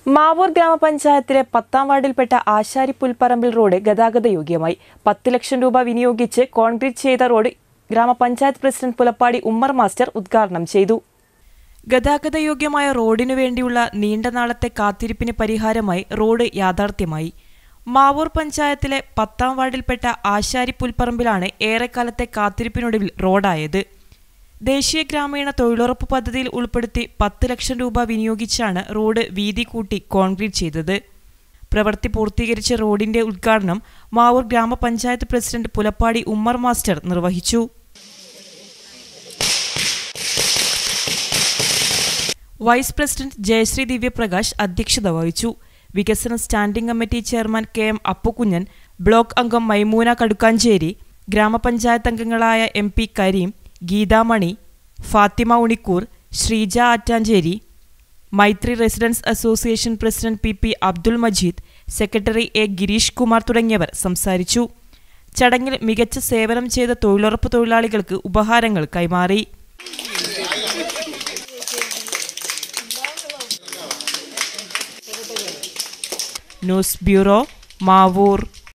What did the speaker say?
മാവൂർ ഗ്രാമപഞ്ചായത്തിലെ പത്താം വാർഡിൽപ്പെട്ട ആശാരി പുൽപ്പറമ്പിൽ റോഡ് ഗതാഗത യോഗ്യമായി പത്ത് ലക്ഷം രൂപ വിനിയോഗിച്ച് കോൺക്രീറ്റ് ചെയ്ത റോഡ് ഗ്രാമപഞ്ചായത്ത് പ്രസിഡന്റ് പുലപ്പാടി ഉമ്മർ മാസ്റ്റർ ഉദ്ഘാടനം ചെയ്തു ഗതാഗത യോഗ്യമായ റോഡിനു വേണ്ടിയുള്ള നീണ്ട നാളത്തെ കാത്തിരിപ്പിന് പരിഹാരമായി റോഡ് യാഥാർത്ഥ്യമായി മാവൂർ പഞ്ചായത്തിലെ പത്താം വാർഡിൽപ്പെട്ട ആശാരി പുൽപ്പറമ്പിലാണ് ഏറെക്കാലത്തെ കാത്തിരിപ്പിനൊടുവിൽ റോഡായത് ദേശീയ ഗ്രാമീണ തൊഴിലുറപ്പ് പദ്ധതിയിൽ ഉൾപ്പെടുത്തി പത്ത് ലക്ഷം രൂപ വിനിയോഗിച്ചാണ് റോഡ് വീതി കൂട്ടി കോൺക്രീറ്റ് ചെയ്തത് പ്രവൃത്തി പൂർത്തീകരിച്ച റോഡിന്റെ ഉദ്ഘാടനം മാവൂർ ഗ്രാമപഞ്ചായത്ത് പ്രസിഡന്റ് പുലപ്പാടി ഉമ്മർ മാസ്റ്റർ നിർവഹിച്ചു വൈസ് പ്രസിഡന്റ് ജയശ്രീ ദിവ്യപ്രകാശ് അധ്യക്ഷത വഹിച്ചു വികസന standing committee chairman K M Appukunjan block അംഗം മൈമൂന കടുക്കാഞ്ചേരി ഗ്രാമപഞ്ചായത്ത് അംഗങ്ങളായ M P Kareem Geethamani Fathima Unikkoor Sreeja Attancheri Maithri residents association president P P Abdul Majeed secretary A Gireesh Kumar തുടങ്ങിയവർ സംസാരിച്ചു ചടങ്ങിൽ മികച്ച സേവനം ചെയ്ത തൊഴിലുറപ്പ് തൊഴിലാളികൾക്ക് ഉപഹാരങ്ങൾ കൈമാറി ന്യൂസ് ബ്യൂറോ മാവൂർ